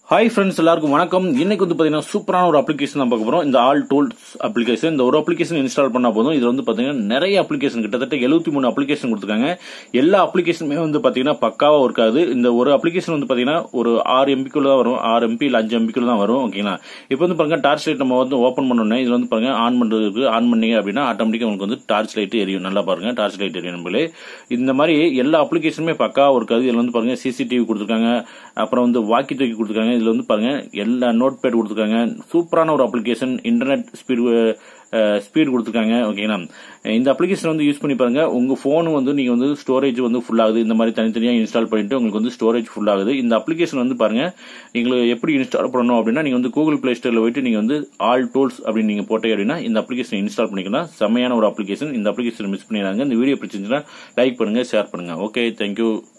hi friends எல்லாருக்கும் வணக்கம் இன்னைக்கு வந்து பாத்தீங்கன்னா சூப்பரான ஒரு அப்ளிகேஷன் தான் பார்க்க போறோம் இந்த ஆல் டூல்ஸ் அப்ளிகேஷன் இந்த ஒரு அப்ளிகேஷன் இன்ஸ்டால் பண்ணா போதும் இதுல வந்து பாத்தீங்கன்னா நிறைய அப்ளிகேஷன் கிட்டத்தட்ட 73 மூணு அப்ளிகேஷன் கொடுத்துருக்காங்க எல்லா அப்ளிகேஷனுமே வந்து பாத்தீங்கன்னா பக்காவா இருக்காது இந்த ஒரு அப்ளிகேஷன் வந்து பாத்தீங்கன்னா ஒரு ஆறு எம்பிக்குள்ள தான் வரும் ஆறு எம்பி இல்ல அஞ்சு எம்பிக்குள்ள தான் வரும் ஓகேங்களா இப்போ வந்து பாருங்க டார்ச் லைட் நம்ம வந்து ஓப்பன் பண்ணோன்னே இதுல வந்து பாருங்க ஆன் பண்றதுக்கு ஆன் பண்ணீங்க அப்படின்னா ஆட்டோமேட்டிக்கா உங்களுக்கு வந்து டார்ச் லைட் எரியும் நல்லா பாருங்க டார்ச் லைட் எரியும் நம்மளே இந்த மாதிரி எல்லா அப்ளிகேஷனுமே பக்காவா இருக்காது இதுல வந்து பாருங்க சிசிடிவி கொடுத்துருக்காங்க அப்புறம் வந்து வாக்கி தூக்கி கொடுத்துருக்காங்க இதுல வந்து பாருங்க எல்லா நோட் பேட் கொடுத்துருக்காங்க சூப்பரான ஒரு அப்ளிகேஷன் இன்டர்நெட் ஸ்பீடு ஸ்பீட் கொடுத்துருக்காங்க ஓகேங்களா இந்த அப்ளிகேஷன் வந்து யூஸ் பண்ணி பாருங்க உங்க போன் வந்து நீங்க வந்து ஸ்டோரேஜ் வந்து ஃபுல் ஆகுது இந்த மாதிரி தனித்தனியா இன்ஸ்டால் பண்ணிட்டு உங்களுக்கு வந்து ஸ்டோரேஜ் ஃபுல் ஆகுது இந்த அப்ளிகேஷன் வந்து பாருங்க உங்களுக்கு எப்படி இன்ஸ்டால் பண்ணணும் அப்படின்னா நீங்க வந்து கூகுள் பிளே ஸ்டோர்ல போயிட்டு நீங்க வந்து ஆல் டூல்ஸ் அப்படின்னு நீங்க போட்டே அப்படின்னா இந்த அப்ளிகேஷன் இன்ஸ்டால் பண்ணிக்கலாம் செமையான ஒரு அப்ளிகேஷன் இந்த அப்ளிகேஷன் மிஸ் பண்ணிடுறாங்க இந்த வீடியோ பிடிச்சிருந்துச்சுன்னா லைக் பண்ணுங்க ஷேர் பண்ணுங்க ஓகே தேங்க்யூ